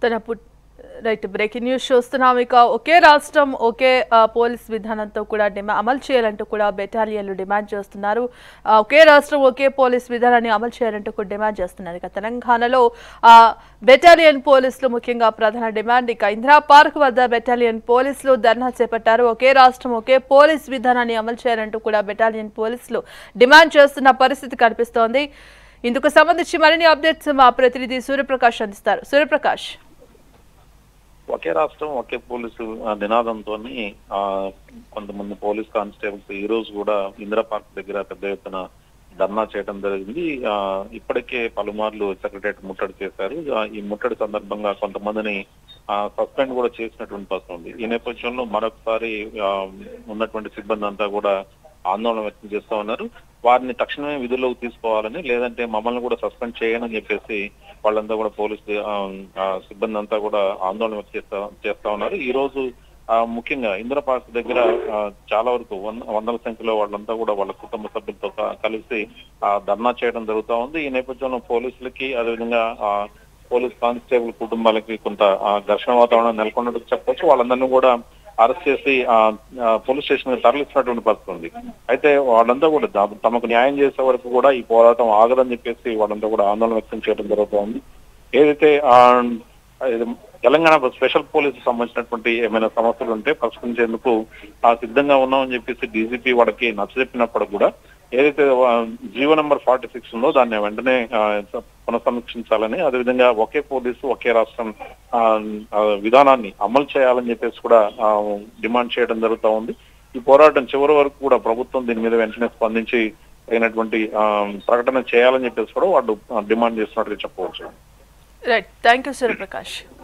తన put right breaking news చూస్తున్నాం ఇక ఒకే రాష్ట్రం ఒకే ఆ, పోలీస్ విధానంతో కూడా డిమా అమలు చేయాలంటూ కూడా బెటాలియన్లు డిమాండ్ చేస్తున్నారు ఆ, ఒకే రాష్ట్రం ఒకే పోలీస్ విధానాన్ని అమలు చేయాలంటూ కూడా డిమాండ్ చేస్తున్నారు ఇక తెలంగాణలో ఆ, బెటాలియన్ పోలీసులు ముఖ్యంగా ప్రధాన డిమాండ్ ఇక ఇందిరా పార్క్ వద్ద బెటాలియన్ పోలీసులు ధర్నా చేపట్టారు ఒకే రాష్ట్రం ఒకే పోలీస్ విధానాన్ని అమలు చేయాలంటూ కూడా బెటాలియన్ పోలీసులు డిమాండ్ చేస్తున్న పరిస్థితి కనిపిస్తోంది ఇందుకు సంబంధించి మరిన్ని అప్డేట్స్ మా ప్రతినిధి సూర్యప్రకాష్ అందిస్తారు సూర్యప్రకాష్ ఒకే రాష్ట్రం ఒకే పోలీసు ఆ, నినాదంతో కొంతమంది పోలీస్ కానిస్టేబుల్స్ ఈ రోజు కూడా ఇందిరా పార్క్ దగ్గర పెద్ద ఎత్తున ధర్నా చేయడం జరిగింది ఆ, ఇప్పటికే పలుమార్లు సెక్రటరియట్ ముట్టడి చేశారు ఆ, ఈ ముట్టడి సందర్భంగా కొంతమందిని సస్పెండ్ కూడా చేసినటువంటి పరిస్థితి ఉంది ఈ నేపథ్యంలో మరొకసారి ఆ, ఉన్నటువంటి సిబ్బంది అంతా కూడా ఆందోళన వ్యక్తం చేస్తా ఉన్నారు వారిని తక్షణమే విధుల్లోకి తీసుకోవాలని లేదంటే మమ్మల్ని కూడా సస్పెండ్ చేయని చెప్పేసి వాళ్ళంతా కూడా పోలీసు ఆ, ఆ, సిబ్బంది అంతా కూడా ఆందోళన వ్యక్తం చేస్తా చేస్తా ఉన్నారు ఈ రోజు ఆ, ముఖ్యంగా ఇందిరా పార్క్ దగ్గర ఆ, చాలా వరకు వంద వందల సంఖ్యలో వాళ్ళంతా కూడా వాళ్ళ కుటుంబ సభ్యులతో క- కలిసి ఆ, ధర్నా చేయడం జరుగుతా ఉంది ఈ నేపథ్యంలో పోలీసులకి అదేవిధంగా ఆ, పోలీస్ కానిస్టేబుల్ కుటుంబాలకి కొంత ఆ, ఘర్షణ వాతావరణం నెలకొన్నట్టు చెప్పొచ్చు వాళ్ళందరినీ కూడా అరెస్ట్ చేసి ఆ, ఆ, పోలీస్ స్టేషన్ కి తరలిస్తున్నటువంటి పరిస్థితి ఉంది అయితే వాళ్ళంతా కూడా దా- తమకు న్యాయం చేసే వరకు కూడా ఈ పోరాటం ఆగదని చెప్పేసి వాళ్ళంతా కూడా ఆందోళన వ్యక్తం చేయడం జరుగుతోంది ఏదైతే ఆ, ఇది తెలంగాణ స్పెషల్ పోలీసు సంబంధించినటువంటి ఏమైనా సమస్యలు ఉంటే పరిష్కరించేందుకు ఆ సిద్ధంగా ఉన్నామని చెప్పేసి డీజీపీ వాళ్ళకి నచ్చజెప్పినప్పుడు కూడా ఏదైతే ఆ, జీవో నెంబర్ ఫార్టీ సిక్స్ ఉందో దాన్ని వెంటనే ఆ, పునఃసమీక్షించాలని అదేవిధంగా ఒకే పోలీసు ఒకే రాష్ట్రం ఆ, ఆ, విధానాన్ని అమలు చేయాలని చెప్పేసి కూడా ఆ, డిమాండ్ చేయడం జరుగుతా ఉంది ఈ పోరాటం చివరి వరకు కూడా ప్రభుత్వం దీని మీద వెంటనే స్పందించి అయినటువంటి ఆ, ప్రకటన చేయాలని చెప్పేసి కూడా వాళ్ళు ఆ, డిమాండ్ చేస్తున్నట్టుగా చెప్పవచ్చు రైట్ థ్యాంక్ యూ సూర్యప్రకాష్